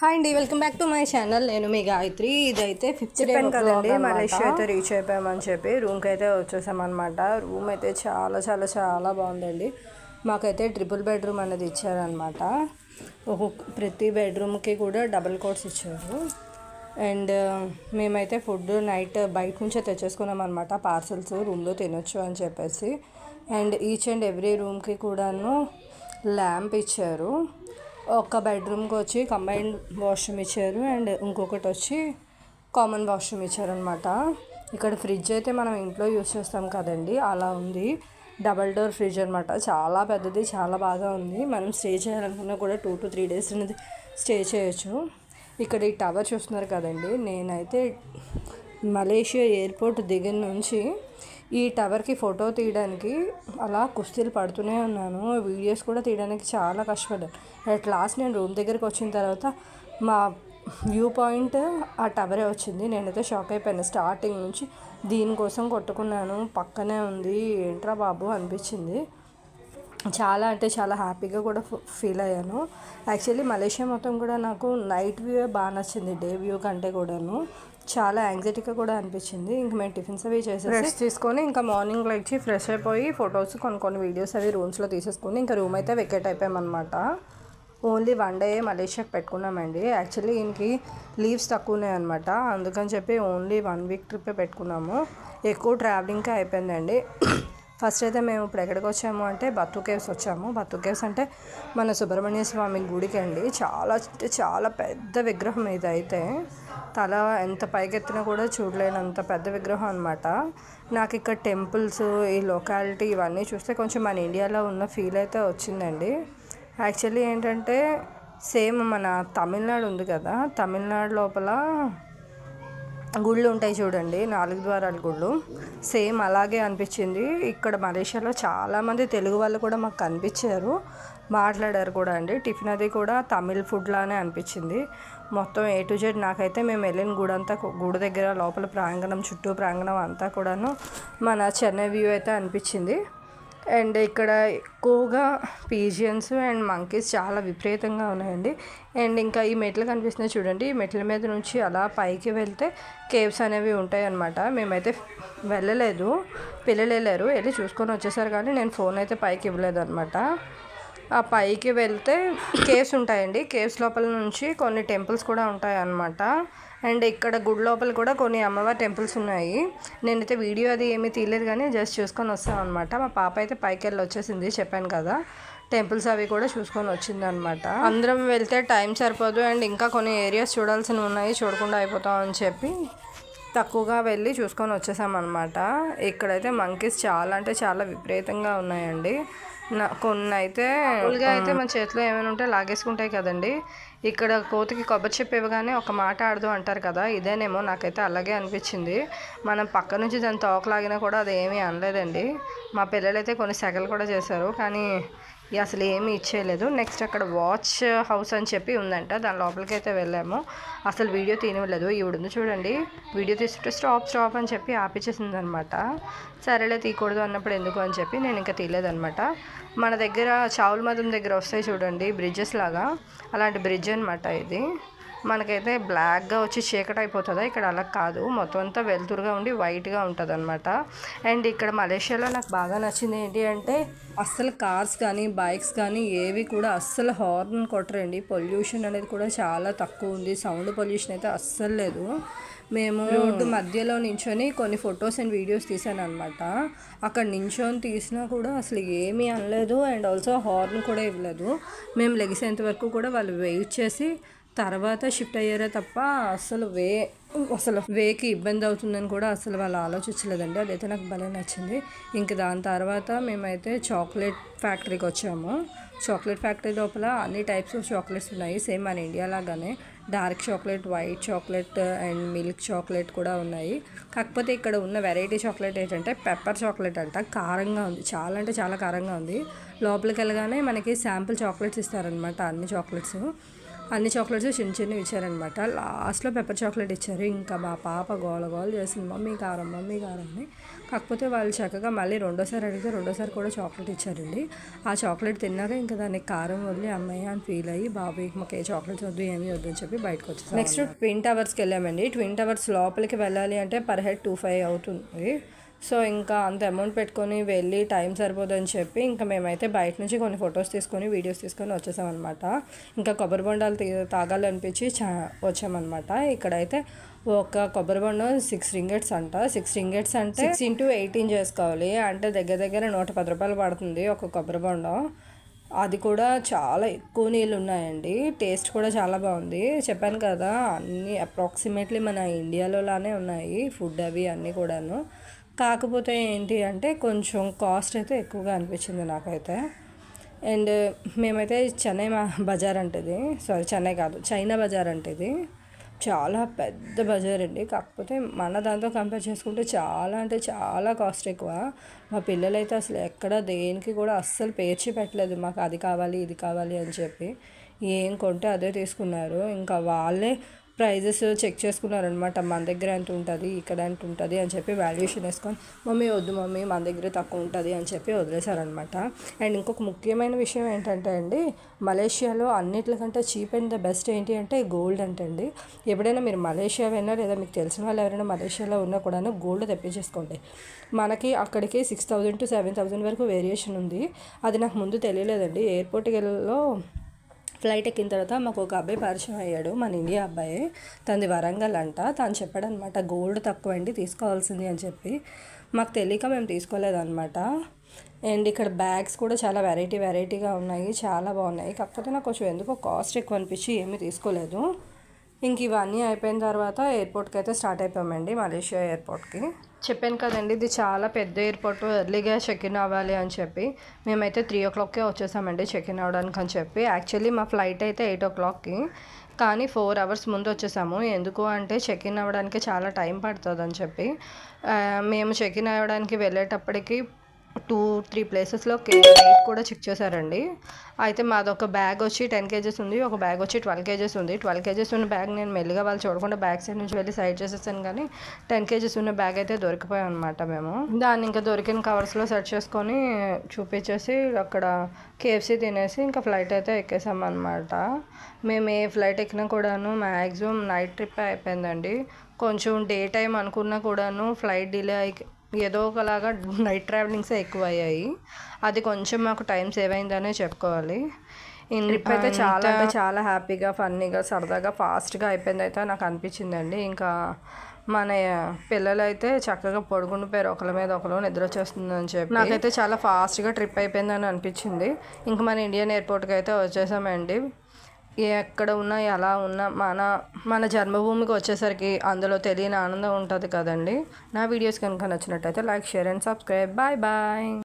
hi అండి welcome back to my channel నేను మీ గాయత్రి ఇదైతే ఫిఫ్త్ డే చెప్పాను కదండి మలేషియా అయితే రీచ్ అయిపోయామని చెప్పి రూమ్కి అయితే వచ్చేసామన్నమాట రూమ్ అయితే చాలా చాలా చాలా బాగుందండి మాకైతే ట్రిపుల్ బెడ్రూమ్ అనేది ఇచ్చారనమాట ఒక్కొక్క ప్రతి బెడ్రూమ్కి కూడా డబుల్ కోట్స్ ఇచ్చారు అండ్ మేమైతే ఫుడ్ నైట్ బయట నుంచే తెచ్చేసుకున్నాం అనమాట పార్సల్స్ రూమ్లో తినొచ్చు అని చెప్పేసి అండ్ ఈచ్ అండ్ ఎవ్రీ రూమ్కి కూడాను ల్యాంప్ ఇచ్చారు ఒక బెడ్రూమ్కి వచ్చి కంబైన్డ్ వాష్రూమ్ ఇచ్చారు అండ్ ఇంకొకటి వచ్చి కామన్ వాష్రూమ్ ఇచ్చారనమాట ఇక్కడ ఫ్రిడ్జ్ అయితే మనం ఇంట్లో యూస్ చేస్తాం కదండి అలా ఉంది డబల్ డోర్ ఫ్రిడ్జ్ అనమాట చాలా పెద్దది చాలా బాగా ఉంది మనం స్టే చేయాలనుకున్నా కూడా టూ టు త్రీ డేస్ అనేది స్టే చేయొచ్చు ఇక్కడ ఈ టవర్ చూస్తున్నారు కదండి నేనైతే మలేషియా ఎయిర్పోర్ట్ దిగిన నుంచి ఈ టవర్కి ఫోటో తీయడానికి అలా కుస్తీలు పడుతూనే ఉన్నాను వీడియోస్ కూడా తీయడానికి చాలా కష్టపడ్డాను అట్ లాస్ట్ నేను రూమ్ దగ్గరికి వచ్చిన తర్వాత మా వ్యూ పాయింట్ ఆ టవరే వచ్చింది నేనైతే షాక్ అయిపోయాను స్టార్టింగ్ నుంచి దీనికోసం కొట్టుకున్నాను పక్కనే ఉంది ఏంట్రా బాబు అనిపించింది చాలా అంటే చాలా హ్యాపీగా కూడా ఫీల్ అయ్యాను యాక్చువల్లీ మలేషియా మొత్తం కూడా నాకు నైట్ వ్యూ బాగా నచ్చింది డే వ్యూ కంటే కూడాను చాలా యాంగ్జైటీగా కూడా అనిపించింది ఇంక మేము టిఫిన్స్ అవి చేసి రెస్ట్ తీసుకొని ఇంకా మార్నింగ్ లేచి ఫ్రెష్ అయిపోయి ఫొటోస్ కొన్ని కొన్ని వీడియోస్ అవి రూమ్స్లో తీసేసుకొని ఇంకా రూమ్ అయితే వెకేట్ అయిపోయామన్నమాట ఓన్లీ వన్ డే మలేషియాకి పెట్టుకున్నామండి యాక్చువల్లీ ఈయనకి లీవ్స్ తక్కువ ఉన్నాయి అనమాట అందుకని చెప్పి ఓన్లీ వన్ వీక్ ట్రిప్పే పెట్టుకున్నాము ఎక్కువ ట్రావెలింగ్కే అయిపోయిందండి ఫస్ట్ అయితే మేము ఇప్పుడు ఎక్కడికి వచ్చాము అంటే బత్తు కేవ్స్ వచ్చాము బత్తు కేవ్స్ అంటే మన సుబ్రహ్మణ్య స్వామి గుడికి అండి చాలా అంటే చాలా పెద్ద విగ్రహం ఇది అయితే తల ఎంత పైకెత్తినా కూడా చూడలేనంత పెద్ద విగ్రహం అనమాట నాకు ఇక్కడ టెంపుల్స్ ఈ లొకాలిటీ ఇవన్నీ చూస్తే కొంచెం మన ఇండియాలో ఉన్న ఫీల్ అయితే వచ్చిందండి యాక్చువల్లీ ఏంటంటే సేమ్ మన తమిళనాడు ఉంది కదా తమిళనాడు లోపల గుళ్ళు ఉంటాయి చూడండి నాలుగు ద్వారాల గుళ్ళు సేమ్ అలాగే అనిపించింది ఇక్కడ మలేషియాలో చాలామంది తెలుగు వాళ్ళు కూడా మాకు కనిపించారు మాట్లాడారు కూడా అండి టిఫిన్ అది కూడా తమిళ్ ఫుడ్ లానే అనిపించింది మొత్తం ఏ టు జెడ్ నాకైతే మేము వెళ్ళిన గుడి అంతా గుడి దగ్గర లోపల ప్రాంగణం చుట్టూ ప్రాంగణం అంతా కూడాను మన చెన్నై వ్యూ అయితే అనిపించింది అండ్ ఇక్కడ ఎక్కువగా పీజియన్స్ అండ్ మంకీస్ చాలా విపరీతంగా ఉన్నాయండి అండ్ ఇంకా ఈ మెట్లు కనిపిస్తున్నాయి చూడండి ఈ మెట్ల మీద నుంచి అలా పైకి వెళ్తే కేవ్స్ అనేవి ఉంటాయి అన్నమాట మేమైతే వెళ్ళలేదు పిల్లలు వెళ్ళారు వెళ్ళి చూసుకొని వచ్చేసారు కానీ నేను ఫోన్ అయితే పైకి ఇవ్వలేదు అనమాట ఆ పైకి వెళ్తే కేవ్స్ ఉంటాయండి కేవ్స్ లోపల నుంచి కొన్ని టెంపుల్స్ కూడా ఉంటాయి అన్నమాట అండ్ ఇక్కడ గుడి లోపల కూడా కొన్ని అమ్మవారి టెంపుల్స్ ఉన్నాయి నేనైతే వీడియో అది ఏమీ తీయలేదు కానీ జస్ట్ చూసుకొని వస్తాను అనమాట మా పాప అయితే పైకి వెళ్ళి వచ్చేసింది చెప్పాను కదా టెంపుల్స్ అవి కూడా చూసుకొని వచ్చింది అనమాట అందరం వెళ్తే టైం సరిపోదు అండ్ ఇంకా కొన్ని ఏరియాస్ చూడాల్సినవి ఉన్నాయి చూడకుండా అయిపోతాం అని చెప్పి తక్కువగా వెళ్ళి చూసుకొని వచ్చేసామన్నమాట ఇక్కడైతే మంకీస్ చాలా అంటే చాలా విపరీతంగా ఉన్నాయండి నా కొన్ని అయితే మామూలుగా అయితే మన చేతిలో ఏమైనా ఉంటే లాగేసుకుంటాయి కదండి ఇక్కడ కోతికి కొబ్బరి చెప్పు ఇవ్వగానే ఒక మాట ఆడదు అంటారు కదా ఇదేనేమో నాకైతే అలాగే అనిపించింది మనం పక్క నుంచి దాని తోకలాగినా కూడా అది ఏమీ అనలేదండి మా పిల్లలైతే కొన్ని సెగలు కూడా చేశారు కానీ అసలు ఏమీ ఇచ్చేయలేదు నెక్స్ట్ అక్కడ వాచ్ హౌస్ అని చెప్పి ఉందంట దాని లోపలికి అయితే వెళ్ళాము అసలు వీడియో తీయలేదు ఈవిడ ఉంది చూడండి వీడియో తీసుకుంటే స్టాప్ స్టాప్ అని చెప్పి ఆపిచ్చేసింది అనమాట సరేలే తీయకూడదు అన్నప్పుడు ఎందుకు అని చెప్పి నేను ఇంకా తీయలేదనమాట మన దగ్గర చావుల మదం దగ్గర వస్తాయి చూడండి బ్రిడ్జెస్ లాగా అలాంటి బ్రిడ్జ్ అనమాట ఇది మనకైతే బ్లాక్గా వచ్చి చీకటి అయిపోతుందా ఇక్కడ అలా కాదు మొత్తం అంతా వెలుతురుగా ఉండి వైట్గా ఉంటుంది అనమాట అండ్ ఇక్కడ మలేషియాలో నాకు బాగా నచ్చింది ఏంటి అంటే అస్సలు కార్స్ కానీ బైక్స్ కానీ ఏవి కూడా అస్సలు హార్న్ కొట్టరండి పొల్యూషన్ అనేది కూడా చాలా తక్కువ ఉంది సౌండ్ పొల్యూషన్ అయితే అస్సలు లేదు మేము రోడ్డు మధ్యలో నించొని కొన్ని ఫొటోస్ అండ్ వీడియోస్ తీసాను అనమాట అక్కడ నించొని తీసినా కూడా అసలు ఏమీ అనలేదు అండ్ ఆల్సో హార్న్ కూడా ఇవ్వలేదు మేము లెగిసేంత వరకు కూడా వాళ్ళు వెయిట్ చేసి తర్వాత షిఫ్ట్ అయ్యారే తప్ప అసలు వే అసలు వేకి ఇబ్బంది అవుతుందని కూడా అసలు వాళ్ళు ఆలోచించలేదండి అదైతే నాకు భలే నచ్చింది ఇంక దాని తర్వాత మేమైతే చాక్లెట్ ఫ్యాక్టరీకి వచ్చాము చాక్లెట్ ఫ్యాక్టరీ లోపల అన్ని టైప్స్ ఆఫ్ చాక్లెట్స్ ఉన్నాయి సేమ్ మన ఇండియా లాగానే dark chocolate white chocolate and milk chocolate కూడా ఉన్నాయి కాకపోతే ఇక్కడ ఉన్న వెరైటీ చాక్లెట్ ఏంటంటే పెప్పర్ చాక్లెట్ అంట కారంగా ఉంది చాలా అంటే చాలా కారంగా ఉంది లోపలికి వెళ్ళగానే మనకి శాంపుల్ చాక్లెట్స్ ఇస్తారనమాట అన్ని చాక్లెట్స్ అన్ని చాక్లెట్స్ చిన్న చిన్నవి ఇచ్చారనమాట లాస్ట్లో పెప్పర్ చాక్లెట్ ఇచ్చారు ఇంకా మా పాప గోల గోల చేసింది మమ్మీ కారం మమ్మీ కారం అని కాకపోతే వాళ్ళు చక్కగా మళ్ళీ రెండోసారి అడిగితే రెండోసారి కూడా చాక్లెట్ ఇచ్చారండి ఆ చాక్లెట్ తిన్నాక ఇంకా దానికి కారం వదిలి అమ్మాయి అని ఫీల్ అయ్యి బాబు మాకు ఏ చాక్లెట్స్ వద్దు ఏమీ వద్దు అని చెప్పి బయటకు వచ్చేసాం నెక్స్ట్ ట్విన్ టవర్స్కి వెళ్ళామండి ట్విన్ టవర్స్ లోపలికి వెళ్ళాలి అంటే పర్ హెడ్ టూ ఫైవ్ అవుతుంది సో ఇంకా అంత అమౌంట్ పెట్టుకొని వెళ్ళి టైం సరిపోదని చెప్పి ఇంకా మేమైతే బయట నుంచి కొన్ని ఫొటోస్ తీసుకొని వీడియోస్ తీసుకొని వచ్చేసామన్నమాట ఇంకా కొబ్బరి బొండాలు తీ తాగాలనిపించి చా వచ్చామన్నమాట ఇక్కడైతే ఒక కొబ్బరి బొండం సిక్స్ రింగెట్స్ అంట సిక్స్ రింగెట్స్ అంటే సిక్స్ ఇంటూ ఎయిటీన్ చేసుకోవాలి అంటే దగ్గర దగ్గర నూట పది రూపాయలు పడుతుంది ఒక కొబ్బరి బొండం అది కూడా చాలా ఎక్కువ నీళ్ళు ఉన్నాయండి టేస్ట్ కూడా చాలా బాగుంది చెప్పాను కదా అన్నీ అప్రాక్సిమేట్లీ మన ఇండియాలో లానే ఉన్నాయి ఫుడ్ అవి అన్నీ కూడాను కాకపోతే ఏంటి అంటే కొంచెం కాస్ట్ అయితే ఎక్కువగా అనిపించింది నాకైతే అండ్ మేమైతే చెన్నై మా బజార్ అంటే ఇది సారీ చెన్నై కాదు చైనా బజార్ అంటే ఇది చాలా పెద్ద బజార్ అండి కాకపోతే మన దాంతో కంపేర్ చేసుకుంటే చాలా అంటే చాలా కాస్ట్ ఎక్కువ మా పిల్లలైతే అసలు ఎక్కడ దేనికి కూడా అస్సలు పేర్చి పెట్టలేదు మాకు అది కావాలి ఇది కావాలి అని చెప్పి ఏం కొంటే అదే తీసుకున్నారు ఇంకా వాళ్ళే ప్రైజెస్ చెక్ చేసుకున్నారనమాట మన దగ్గర ఎంత ఉంటుంది ఇక్కడ ఎంత ఉంటుంది అని చెప్పి వాల్యుయేషన్ వేసుకొని మమ్మీ వద్దు మమ్మీ మన దగ్గర తక్కువ ఉంటుంది అని చెప్పి వదిలేశారనమాట అండ్ ఇంకొక ముఖ్యమైన విషయం ఏంటంటే అండి మలేషియాలో అన్నిటికంటే చీప్ అండ్ ద బెస్ట్ ఏంటి అంటే గోల్డ్ అంటే అండి ఎప్పుడైనా మీరు మలేషియా వెళ్ళినా లేదా మీకు తెలిసిన వాళ్ళు ఎవరైనా మలేషియాలో ఉన్నా కూడాను గోల్డ్ తెప్పించేసుకోండి మనకి అక్కడికి six thousand to seven thousand వరకు వేరియేషన్ ఉంది అది నాకు ముందు తెలియలేదండి ఎయిర్పోర్ట్కి వెళ్ళలో ఫ్లైట్ ఎక్కిన తర్వాత మాకు ఒక అబ్బాయి పరిచయం అయ్యాడు మన ఇండియా అబ్బాయి తనది వరంగల్ అంట తను చెప్పాడు అనమాట గోల్డ్ తక్కువ అండి తీసుకోవాల్సింది అని చెప్పి మాకు తెలియక మేము తీసుకోలేదన్నమాట అండ్ ఇక్కడ బ్యాగ్స్ కూడా చాలా వెరైటీ వెరైటీగా ఉన్నాయి చాలా బాగున్నాయి కాకపోతే నాకు కొంచెం ఎందుకో కాస్ట్ ఎక్కువ అనిపించి ఏమీ తీసుకోలేదు ఇంక ఇవన్నీ అయిపోయిన తర్వాత ఎయిర్పోర్ట్కి అయితే స్టార్ట్ అయిపోయామండి మలేషియా ఎయిర్పోర్ట్కి చెప్పాను కదండి ఇది చాలా పెద్ద ఎయిర్పోర్ట్ ఎర్లీగా చెక్ ఇన్ అవ్వాలి అని చెప్పి మేమైతే త్రీ ఓ క్లాక్కే వచ్చేసామండి చెక్ ఇన్ అవ్వడానికి అని చెప్పి యాక్చువల్లీ మా ఫ్లైట్ అయితే ఎయిట్ ఓ క్లాక్కి కానీ ఫోర్ అవర్స్ ముందు వచ్చేసాము ఎందుకు అంటే చెక్ ఇన్ అవ్వడానికి చాలా టైం పడుతుంది అని చెప్పి ఆ, మేము చెక్ ఇన్ అవ్వడానికి వెళ్ళేటప్పటికి టూ త్రీ ప్లేసెస్లో వెయిట్ కూడా చెక్ చేశారండి అయితే మాదొక బ్యాగ్ వచ్చి టెన్ కేజెస్ ఉంది ఒక బ్యాగ్ వచ్చి ట్వెల్వ్ కేజెస్ ఉంది ట్వెల్వ్ కేజెస్ ఉన్న బ్యాగ్ నేను మెల్లిగా వాళ్ళు చూడకుండా బ్యాగ్ సైడ్ నుంచి వెళ్ళి సైడ్ చేసేసాను కానీ టెన్ కేజెస్ ఉన్న బ్యాగ్ అయితే దొరికిపోయాం అనమాట మేము దాన్ని ఇంకా దొరికిన కవర్స్లో సెట్ చేసుకొని చూపించేసి అక్కడ కేఎఫ్సీ తినేసి ఇంకా ఫ్లైట్ అయితే ఎక్కేసాం అనమాట మేము ఏ ఫ్లైట్ ఎక్కినా కూడాను మ్యాక్సిమం నైట్ ట్రిప్ అయిపోయిందండి కొంచెం డే టైం అనుకున్నా కూడాను ఫ్లైట్ డిలే అయి ఏదో ఒకలాగా నైట్ ట్రావెలింగ్సే ఎక్కువ అయ్యాయి అది కొంచెం మాకు టైం సేవ్ అయిందనే చెప్పుకోవాలి ట్రిప్ అయితే చాలా అంటే చాలా హ్యాపీగా ఫన్నీగా సరదాగా ఫాస్ట్గా అయిపోయింది అయితే నాకు అనిపించిందండి ఇంకా మన పిల్లలు అయితే చక్కగా పడుకుండిపోయారు ఒకరి మీద ఒకరు నిద్ర వచ్చేస్తుందని చెప్పి నాకైతే చాలా ఫాస్ట్గా ట్రిప్ అయిపోయిందని అనిపించింది ఇంకా మన ఇండియన్ ఎయిర్పోర్ట్కి అయితే వచ్చేసామండి ఎక్కడ ఉన్నా ఎలా ఉన్నా మన మన జన్మభూమికి వచ్చేసరికి అందులో తెలియని ఆనందం ఉంటుంది కదండి నా వీడియోస్ కనుక నచ్చినట్టయితే like share and subscribe bye bye